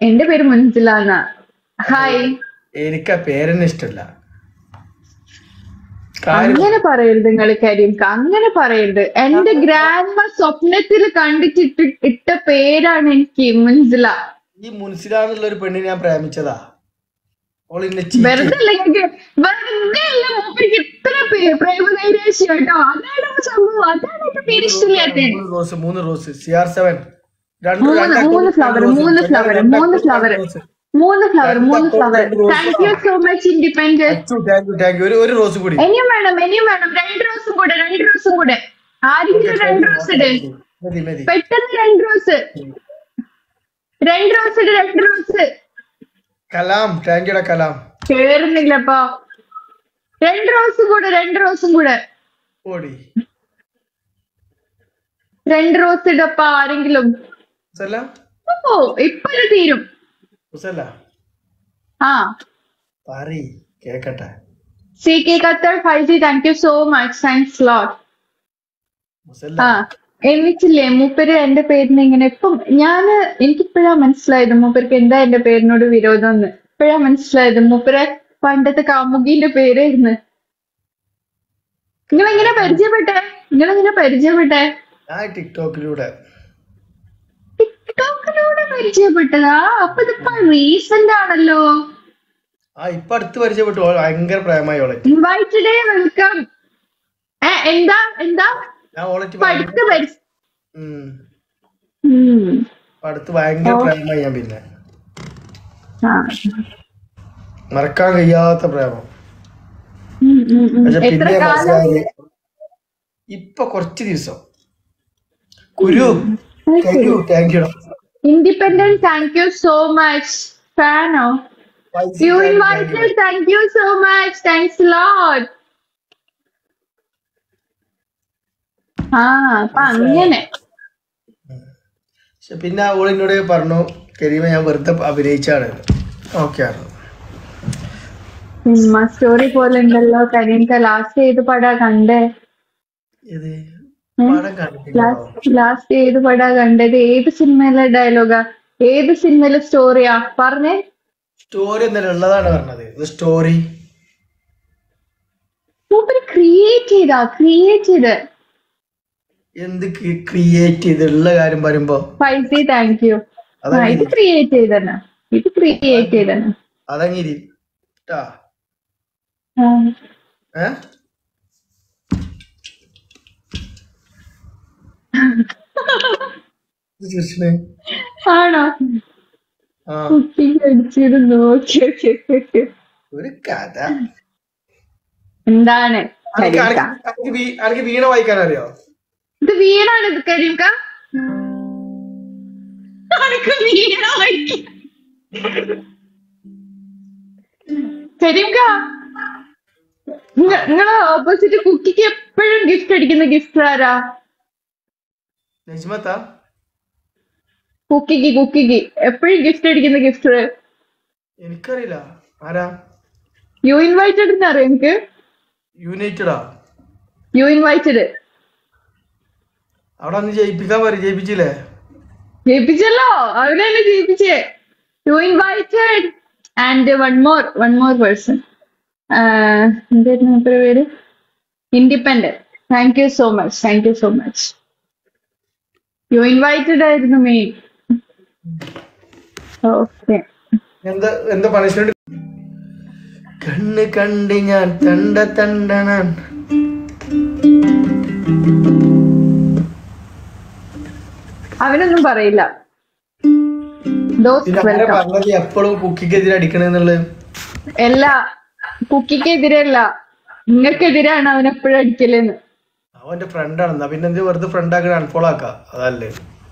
എന്റെ പേര് മുൻസിലാന്ന ഹായ് എനിക്ക് ആ പേരെന്നെ ഇഷ്ടമല്ല കാര്യം അങ്ങനെ പറയരുത് നിങ്ങൾ കരീംക്ക് അങ്ങനെ പറയരുത് എന്റെ ഗ്രാൻഡ്മ സ്വപ്നത്തിൽ കണ്ടിട്ടിട്ട് ഇട്ട പേരാണ് എനിക്ക് മുൻസില ഈ മുൻസിലാന്നുള്ള ഒരു പെണ്ണിനെ ഞാൻ പ്രേമിച്ചതാ ഓൾ എന്നെ cheat വെറുതെ അല്ല എനിക്ക് വെറുതെ അല്ല മൂപ്പർക്ക് ഇത്ര പേ- പ്രേമനൈരാശ്യം കേട്ടോ അതാണ് സംഭവം അതാണ് എന്റെ പേര് ഇഷ്ടമില്ലാത്ത മൂന്ന് റോസ് മൂന്ന് റോസ് സി ആർ സെവൻ മൂന്ന് മൂന്ന് ഫ്ലവർ മൂന്ന് ഫ്ലവർ മൂന്ന് ഫ്ലവർ മൂന്ന് ഫ്ലവർ മൂന്ന് flower thank you so much independent thank you thank you ഒരു ഒരു റോസ് കൂടി ഇനിയും വേണം ഇനിയും വേണം രണ്ട് റോസും കൂടെ രണ്ട് റോസും കൂടെ ആരെങ്കിലും രണ്ട് റോസ് ഇട് മതി മതി പെട്ടെന്ന് രണ്ട് റോസ് രണ്ട് റോസ് ഇട് രണ്ട് റോസ് കലാം താങ്ക് യുടാ കലാം കേറുന്നില്ലപ്പോ രണ്ട് റോസും കൂടെ രണ്ട് റോസും കൂടെ ഓടി രണ്ട് റോസ് ഇടപ്പ ആരെങ്കിലും മുസല്ല ഓ ഇപ്പൊ ഇത് തീരും മുസല്ല ആ പറീ കേക്കട്ടെ C K Qatar five G thank you so much thanks lot മുസല്ല ആ എന്നിട്ടില്ലേ മൂപ്പര് എന്റെ പേരിന് ഇങ്ങനെ ഇപ്പം ഞാന് എനിക്കിപ്പോഴാ മനസ്സിലായത് മൂപ്പർക്ക് എന്താ എന്റെ പേരിനോട് വിരോധം എന്ന് ഇപ്പോഴാ മനസ്സിലായത് മൂപ്പരെ പണ്ടത്തെ കാമുകീന്റെ പേരായിരുന്നു നിങ്ങൾ എങ്ങനെ പരിചയപ്പെട്ടെ നിങ്ങൾ എങ്ങനെ പരിചയപ്പെട്ടെ ഞാൻ ടിക്ടോക്കിലൂടെ ടിക്ടോക്കിലൂടെ പരിചയപ്പെട്ടതാ അപ്പൊ ഇതിപ്പോ റീസെന്റ് ആണല്ലോ ആ ഇപ്പൊ അടുത്ത് പരിചയപ്പെട്ടു ഓള് ഭയങ്കര പ്രേമായി ഓളെ ഇൻവൈറ്റഡ് വെൽക്കം ഏ എന്താ എന്താ ഞാൻ ഓളറ്റ് ഇപ്പൊ അടുത്ത് പരി- ഉം ഉം. ഇപ്പൊ അടുത്ത് ഭയങ്കര പ്രേമായി ഞാൻ പിന്നെ ആ. മറക്കാൻ കഴിയാത്ത പ്രേമം ഉം, ഉം, ഉം. പക്ഷെ എത്ര പിന്നെ കാലം മനസ്സിലായത് ഇപ്പൊ കുറച്ച് ദിവസം കുരു കുരു thank you Independent, thank you so much. Fano. You invited, thank you so much. Thanks a lot. ആ അപ്പൊ അങ്ങനെ പക്ഷെ പിന്നെ ഓൾ എന്നോട് പറഞ്ഞു കരീമ ഞാൻ വെറുതെ അഭിനയിച്ചാണ് ഓക്കെ ആണ് സിനിമ സ്റ്റോറി പോലെ ഉണ്ടല്ലോ കരിയൻക ലാസ്റ്റ് ഏത് പടാ കണ്ടേ ഇത് ഉം. പടം കണ്ടിട്ടില്ല ലാസ്റ്റ് ലാസ്റ്റ് ഏത് പടാ കണ്ടത് ഏത് സിനിമയിലെ ഡയലോഗാ ഏത് സിനിമയിലെ സ്റ്റോറിയാ പറഞ്ഞേ സ്റ്റോറി എന്തായാലും ഉള്ളതാണ് പറഞ്ഞത് ഇത് സ്റ്റോറി മൂപ്പര് ക്രിയേറ്റ് ചെയ്താ ക്രിയേറ്റ് ചെയ്ത് എന്ത് ക്രിയേറ്റ് ചെയ്തുള്ള കാര്യം പറയുമ്പോ ഫൈസി താങ്ക് യു ആ അതങ്ങനെ ഇത് ക്രിയേറ്റ് ചെയ്തന്നെ ഇത് ക്രിയേറ്റ് ചെയ്തന്നെ അതങ്ങിരി ട്ടാ ആ. ഏ ഇത് ചിരിച്ചിന്? ആണോ ആ കുക്കിംഗ് അടിച്ചിരുന്നു ഓക്കെ ഓക്കെ ഓക്കെ ഒരു കഥ എന്താണ് അനക്ക് കരിക്ക അനക്ക് അനക്ക് വീ- അനക്ക് വീണ വായിക്കാൻ അറിയോ ഇത് വീണാണ് ഇത് കരിക്ക അനക്ക് വീണ വയ്ക്ക കരിക്ക നിങ്ങളെ ഓപ്പോസിറ്റ് കുക്കിക്ക് എപ്പോഴും ഗിഫ്റ്റ് അടിക്കുന്ന ഗിഫ്റ്റ് ആരാ നജ്മത്താ കുക്കിക്ക് കുക്കിക്ക് എപ്പോഴും ഗിഫ്റ്റ് അടിക്കുന്ന ഗിഫ്റ്റ് എനിക്കറിയില്ല ആരാ യു ഇൻവൈറ്റഡ് എന്നറിയാം എനിക്ക് യുണൈറ്റഡാ യു ഇൻവൈറ്റഡ് അവിടെ അന്ന് ജയിപ്പിക്കാൻ പറയും ജയിപ്പിച്ചില്ലേ ജയിപ്പിച്ചല്ലോ അവരെ തന്നെ ജയിപ്പിച്ചേ you invited and one more one more person എന്തായിരുന്നു മൂപ്പരുടെ പേര് independent thank you so much thank you so much you invited ആയിരുന്നു മെയിൻ ഓക്കെ എന്താ എന്താ പണിഷ്മെന്റ് കണ്ണ് കണ്ട് ഞാൻ തണ്ട തണ്ടനാൻ അവനൊന്നും പറയില്ല ദോസ് പിന്നെ ആരാ വെൽക്കം പറഞ്ഞത് എപ്പോഴും കുക്കിക്കെതിരെ അടിക്കണെന്നുള്ളത് എല്ലാ കുക്കിക്കെതിരല്ല നിങ്ങൾക്കെതിരാണ് അവൻ എപ്പോഴും അടിക്കലെന്ന് അവന്റെ ഫ്രണ്ടാണ് എന്നാ പിന്നെ എന്ത് വെറുതെ ഫ്രണ്ട് ആക്കി അൺഫോളോ ആക്ക അതല്ലേ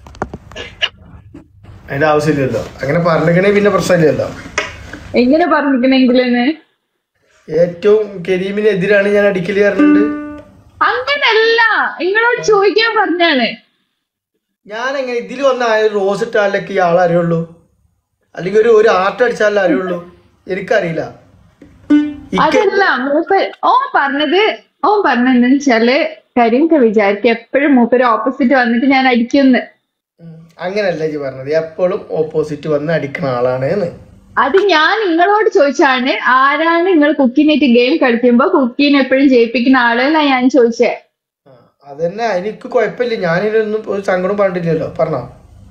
അതിന്റെ ആവശ്യമില്ലല്ലോ അങ്ങനെ പറഞ്ഞിക്കണേ പിന്നെ പ്രശ്നമില്ലല്ലോ എങ്ങനെ പറഞ്ഞിരിക്കണെങ്കിലെന്ന് ഏറ്റവും കരീമിനെതിരാണ് ഞാൻ അടിക്കല് പറഞ്ഞിട്ടുണ്ട് അങ്ങനല്ല നിങ്ങളോട് ചോദിക്കാൻ പറഞ്ഞാണ് ഞാൻ എങ്ങനെ ഇതിൽ വന്ന ആ ഒരു റോസ് ഇട്ടാലൊക്കെ ഈ ആളറിയുള്ളൂ അല്ലെങ്കിൽ ഒരു ഒരു ആർട്ട് അടിച്ചാലേ അറിയുള്ളൂ എനിക്കറിയില്ല ഇക്ക അതല്ല മൂപ്പ ഓൻ പറഞ്ഞത് ഓൻ പറഞ്ഞെന്ന് വെച്ചാല് കരിങ്ക വിചാരിക്കും എപ്പോഴും മൂപ്പര് ഓപ്പോസിറ്റ് വന്നിട്ട് ഞാൻ അടിക്കുന്ന് അങ്ങനല്ല ജി പറഞ്ഞത് എപ്പോഴും ഓപ്പോസിറ്റ് വന്ന് അടിക്കണ ആളാണ് എന്ന് അത് ഞാൻ നിങ്ങളോട് ചോദിച്ചാണ് ആരാണ് നിങ്ങൾ കുക്കിനായിട്ട് ഗെയിം കളിക്കുമ്പോ കുക്കിനെ എപ്പോഴും ജയിപ്പിക്കുന്ന ആളെന്നാ ഞാൻ ചോദിച്ചേ ആ, അതന്നെ എനിക്ക് കുഴപ്പമില്ല ഞാനിതൊന്നും ഒരു സങ്കടം പറഞ്ഞിട്ടില്ലല്ലോ പറഞ്ഞോ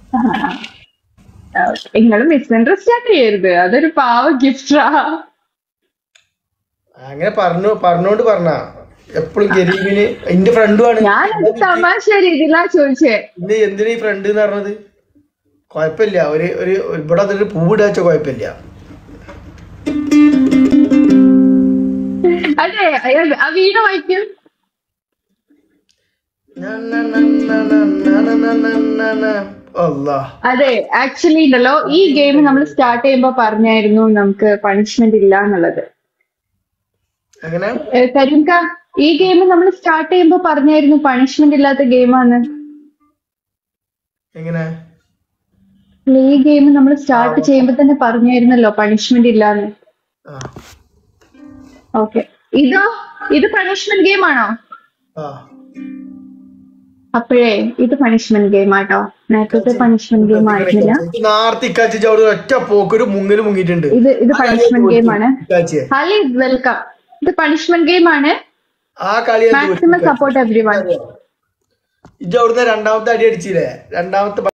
നിങ്ങൾ മിസ്അണ്ടർസ്റ്റാൻഡ് ചെയ്യരുത് അതൊരു പാവ ഗിഫ്റ്റാ അങ്ങനെ പറഞ്ഞു പറഞ്ഞോണ്ട് പറഞ്ഞ എപ്പോഴും ഗരീബിന് എന്റെ ഫ്രണ്ടുമാണ് ഞാൻ അത് തമാശ രീതിയിലാ ചോദിച്ചേ ഇന്ന് എന്തിനാ ഈ ഫ്രണ്ട് എന്ന് പറഞ്ഞത് കുഴപ്പമില്ല ഒരു ഒരു ഇവിടെ അതൊരു പൂവിടാ വെച്ച കുഴപ്പമില്ല അതെ അയാൾ- ആ വീണ വായിക്കും അല്ലാ അതെ ആക്ച്വലി ഉണ്ടല്ലോ ഈ ഗെയിം നമ്മൾ സ്റ്റാർട്ട് ചെയ്യുമ്പോ പറഞ്ഞായിരുന്നു നമുക്ക് പണിഷ്മെന്റ് ഇല്ല എന്നുള്ളത് അങ്ങനെ ഏ, കരിങ്ക ഈ ഗെയിം നമ്മൾ സ്റ്റാർട്ട് ചെയ്യുമ്പോ പറഞ്ഞായിരുന്നു പണിഷ്മെന്റ് ഇല്ലാത്ത ഗെയിമാണ് എങ്ങനെ ഈ ഗെയിം നമ്മൾ സ്റ്റാർട്ട് ചെയ്യുമ്പോ തന്നെ പറഞ്ഞായിരുന്നല്ലോ പണിഷ്മെന്റ് ഇല്ലാന്ന് ആ ഓക്കെ ഇതോ ഇത് പണിഷ്മെന്റ് ഗെയിം ആണോ ആ അപ്പോഴേ ഇത് പണിഷ്മെന്റ് ഗെയിം ആട്ടോ നേരത്തെ പണിഷ്മെന്റ് ഗെയിം ആയിരുന്നില്ല നാർത്തി ഇക്കാച്ചി അവിടെ ഒറ്റ പോക്കൊരു മുങ്ങല് മുങ്ങിയിട്ടുണ്ട് ഇത് ഇത് പണിഷ്മെന്റ് ഗെയിം ആണ് ഇക്കാച്ചിയെ ഹലി വെൽക്കം ഇത് പണിഷ്മെന്റ് ഗെയിം ആണ് ആ കളി ഞാൻ മാക്സിമം സപ്പോർട്ട് എവ്രി വൺ ഇജ്ജ് അവിടുന്ന് രണ്ടാമത്തെ അടി അടിച്ചില്ലേ രണ്ടാമത്തെ